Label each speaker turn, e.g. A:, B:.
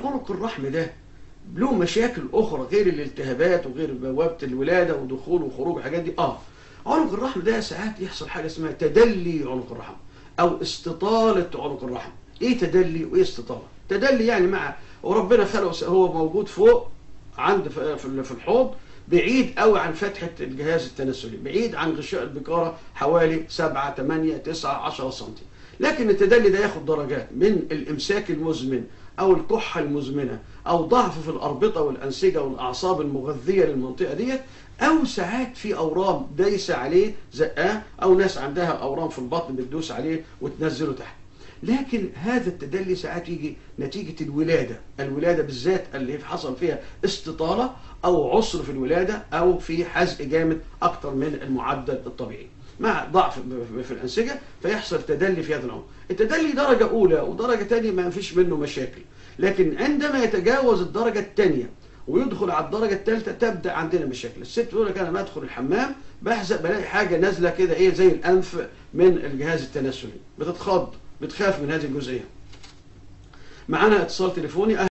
A: عنق الرحم ده له مشاكل اخرى غير الالتهابات وغير بوابه الولاده ودخول وخروج والحاجات دي اه عنق الرحم ده ساعات يحصل حاجه اسمها تدلي عنق الرحم او استطاله عنق الرحم ايه تدلي وايه استطاله تدلي يعني مع وربنا خلقه هو موجود فوق عند في في الحوض بعيد قوي عن فتحة الجهاز التناسلي بعيد عن غشاء البكارة حوالي 7 8 9 10 سم لكن التدلي ده ياخد درجات من الامساك المزمن او الكحة المزمنة او ضعف في الاربطة والانسجة والاعصاب المغذية للمنطقة ديت او ساعات في اورام دايسة عليه زقاه او ناس عندها اورام في البطن بتدوس عليه وتنزله تحت لكن هذا التدلي ساعات يجي نتيجة الولادة الولادة بالذات اللي حصل فيها استطالة أو عسر في الولادة أو في حزق جامد أكتر من المعدل الطبيعي مع ضعف في الأنسجة فيحصل تدلي في هذا العمر التدلي درجة أولى ودرجة ثانية ما فيش منه مشاكل لكن عندما يتجاوز الدرجة الثانية ويدخل على الدرجة الثالثة تبدأ عندنا مشاكل الست تقول لك أنا ما أدخل الحمام بحزق بلاقي حاجة نازلة كده إيه زي الأنف من الجهاز التناسلي بتتخض بتخاف من هذه الجزئية معانا اتصال تليفوني